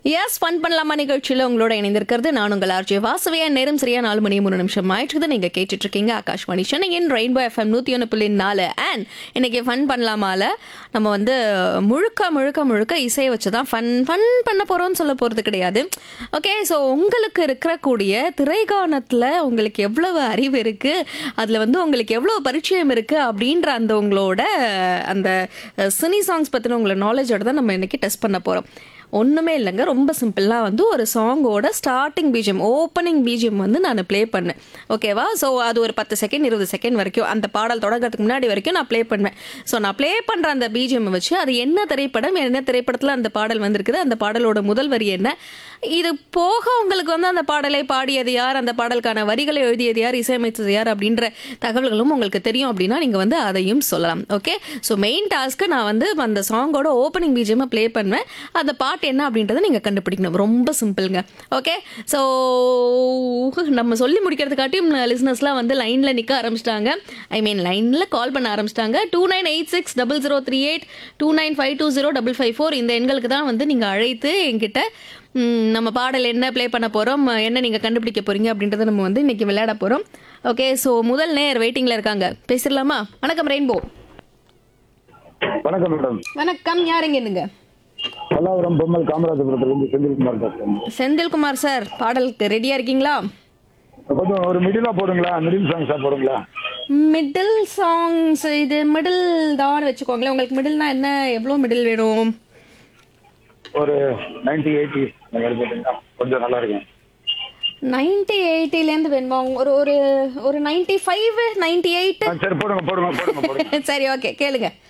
S fun பண்ணலாமா நிகழ்ச்சியில் உங்களோட இணைந்திருக்கிறது நான் உங்கள் ஆர்ஜே வாசவியா நேரம் சரியா நாலு மணி மூணு நிமிஷம் ஆயிட்டு நீங்க கேட்டுட்டு இருக்கீங்க ஆகாஷ்வாணி சென்னையின் ரெயின்போ எஃப்எம் நூத்தி ஒன்று புள்ளி நாலு அண்ட் இன்னைக்கு ஃபன் பண்ணலாமால நம்ம வந்து முழுக்க முழுக்க முழுக்க இசையை வச்சு தான் ஃபன் ஃபன் பண்ண போறோம்னு சொல்ல போறது கிடையாது ஓகே ஸோ உங்களுக்கு இருக்கக்கூடிய திரைகானத்தில் உங்களுக்கு எவ்வளவு அறிவு இருக்கு அதில் வந்து உங்களுக்கு எவ்வளவு பரிச்சயம் இருக்கு அப்படின்ற அந்த உங்களோட அந்த சினி சாங்ஸ் பற்றின உங்களோட நாலேஜோட தான் நம்ம இன்னைக்கு டெஸ்ட் பண்ண போகிறோம் ஒன்றுமே இல்லைங்க ரொம்ப சிம்பிளாக வந்து ஒரு சாங்கோட ஸ்டார்டிங் பீஜியம் ஓப்பனிங் பீஜியம் வந்து நான் ப்ளே பண்ணேன் ஓகேவா ஸோ அது ஒரு பத்து செகண்ட் இருபது செகண்ட் வரைக்கும் அந்த பாடல் தொடங்குறதுக்கு முன்னாடி வரைக்கும் நான் ப்ளே பண்ணுவேன் ஸோ நான் ப்ளே பண்ணுற அந்த பீஜியம் வச்சு அது என்ன திரைப்படம் என்ன திரைப்படத்தில் அந்த பாடல் வந்திருக்குது அந்த பாடலோட முதல் வரி என்ன இது போக உங்களுக்கு வந்து அந்த பாடலை பாடியது யார் அந்த பாடலுக்கான வரிகளை எழுதியது யார் இசையமைத்தது யார் அப்படின்ற தகவல்களும் உங்களுக்கு தெரியும் அப்படின்னா நீங்கள் வந்து அதையும் சொல்லலாம் ஓகே ஸோ மெயின் டாஸ்க்கு நான் வந்து அந்த சாங்கோட ஓப்பனிங் பீஜியமாக ப்ளே பண்ணுவேன் அந்த பாட்டு என்ன அப்படின்றத நீங்கள் கண்டுபிடிக்கணும் ரொம்ப சிம்பிளுங்க ஓகே ஸோ நம்ம சொல்லி முடிக்கிறதுக்காட்டியும் லிசனர்ஸ்லாம் வந்து லைனில் நிற்க ஆரம்பிச்சிட்டாங்க ஐ மீன் லைனில் கால் பண்ண ஆரம்பிச்சிட்டாங்க two nine eight six double zero three eight two nine five two zero double five four இந்த எண்களுக்கு தான் வந்து நீங்கள் அழைத்து என்கிட்ட ம், நம்ம பாடல் என்ன ப்ளே பண்ண போகிறோம் என்ன நீங்கள் கண்டுபிடிக்க போகிறீங்க அப்படின்றத நம்ம வந்து இன்னைக்கு விளையாட போகிறோம் ஓகே ஸோ முதல் நேர் வெயிட்டிங்கில் இருக்காங்க பேசிடலாமா வணக்கம் ரெயின்போ வணக்கம் மேடம் வணக்கம் யாருங்க என்னங்க பல்லாவரம் பொம்மல் காமராஜபுரத்துலேருந்து செந்தில்குமார் பேசுறேன் செந்தில்குமார் சார் பாடலுக்கு ரெடியாக இருக்கீங்களா கொஞ்சம் ஒரு மிடிலா போடுங்களா மிடில் சாங்ஸா போடுங்களா மிடில் சாங்ஸ் இது மிடில் தான் வச்சுக்கோங்களேன் உங்களுக்கு மிடில்னா என்ன எவ்வளோ மிடில் வேணும் ஒரு நைன்டி எயிட்டி போட்டீங்கன்னா கொஞ்சம் நல்லா இருக்கும் நைன்டி எயிட்டிலேருந்து வேணுமா ஒரு ஒரு ஒரு நைன்டி ஃபைவ் நைன்டி எயிட் ஆ, சரி போடுங்க போடுங்க போடுங்க போடுங்க சரி ஓகே கேளுங்க